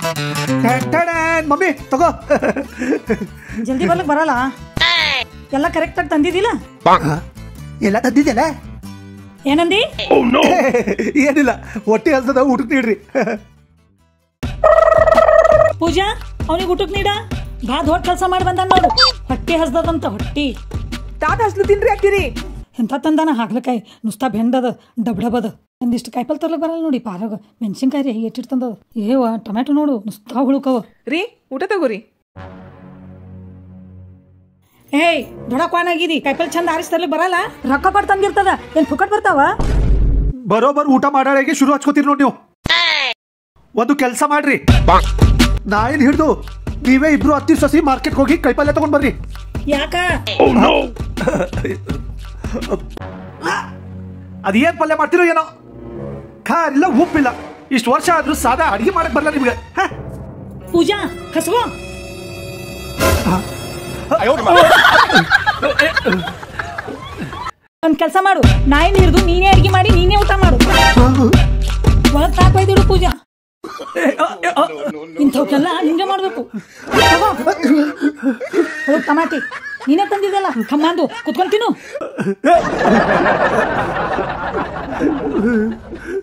Mummy ತಗೋ ಜಲ್ದಿ ಬರ್ಲಿಕ್ ಬರಲ್ಲ ಎಲ್ಲ ಕರೆಕ್ಟ್ ಆಗಿ ತಂದಿದ್ದಿಲ್ಲ ಎಲ್ಲ ತಂದಿದ್ದೆಲ್ಲ ಏನಂದಿ ಏನಿಲ್ಲ ಹೊಟ್ಟೆ ಹಲ್ಸದ ಊಟಕ್ಕೆ ನೀಡ್ರಿ ಪೂಜಾ ಅವನಿಗೆ ಊಟಕ್ಕೆ ನೀಡ ಬಾ ದೊಡ್ಡ ಕೆಲಸ ಮಾಡಿ ಬಂದ ನೋಡು ಹೊಟ್ಟೆ ಹಸ್ದದಂತ ಹೊಟ್ಟಿ ತಾತ ಹಸ್ಲು ತಿನ್ರಿ ಹಾಕಿರಿ ಎಂಥ ತಂದಾನ ಹಾಗ್ಲಕಾಯಿ ನುಸ್ತಾ ಬೆಂದದ ಡಬ್ ಡಬದ ಒಂದಿಷ್ಟು ಕಾಯಿಪಲ್ ತರ್ಲಕ್ ಬರಲ್ಲ ನೋಡಿ ಪಾರಾಗ ಮೆಣಸಿನ್ಕಾಯಿ ರೀ ಎಟ್ಟಿರ್ತಂದದ ಏವ ಟೊಮ್ಯಾಟೊ ನೋಡು ನುಸ್ತಾ ಹುಳುಕವ ರೀ ಊಟ ತಗೋರಿ ಏಯ್ ದೊಡಕ್ವಾನಾಗಿದಿ ಕಾಯಿಪಲ್ ಚಂದ ಆರಿಸಿ ತರ್ಲಿಕ್ ಬರಲ್ಲ ರೊಕ್ಕ ಕೊಟ್ಟು ತಂದಿರ್ತದ ಏನ್ ಫುಕಟ್ ಬರ್ತಾವ ಬರೋಬರ್ ಊಟ ಮಾಡಾಳಿಗೆ ಶುರು ಹಚ್ಕೋತೀರಿ ನೋಡಿ ನೀವು ಒಂದು ಕೆಲಸ ಮಾಡ್ರಿ ನಾಯಿಲ್ ಹಿಡ್ದು ನೀವೇ ಇಬ್ರು ಹತ್ತಿ ಸಸಿ ಮಾರ್ಕೆಟ್ಗೆ ಹೋಗಿ ಕೈಪಲ್ಯ ತಗೊಂಡ್ ಬರ್ರಿ ಯಾಕ ಅದೇನ್ ಪಲ್ಯ ಮಾಡ್ತಿರೋ ಏನೋ ಖಾರ್ ಇಲ್ಲ ಉಪ್ಪಿಲ್ಲ ಇಷ್ಟು ವರ್ಷ ಆದ್ರೂ ಸಾದಾ ಅಡಿಗೆ ಮಾಡಕ್ ಬರಲ್ಲ ನಿಮ್ಗೆ ಹ? ಪೂಜಾ ಕಸಗೋ ಒಂದ್ ಕೆಲಸ ಮಾಡು ನಾಯಿನ ಹಿಡಿದು ನೀನೇ ಅಡಿಗೆ ಮಾಡಿ ನೀನೇ ಊಟ ಮಾಡು ಒಳಗ್ ತಾಕೊಯ್ದಿಡು ಪೂಜಾ ಇಂಥವಕ್ಕೆಲ್ಲ ನಿಂಗೆ ಮಾಡ್ಬೇಕು ತಗೋ. ಹೊರಗ್ ಟಮಾಟಿ ನೀನೇ ತಂದಿದ್ದಲ್ಲ ಕಮ್ಮಂದು ಕುತ್ಕೊಂಡ್ ತಿನ್ನು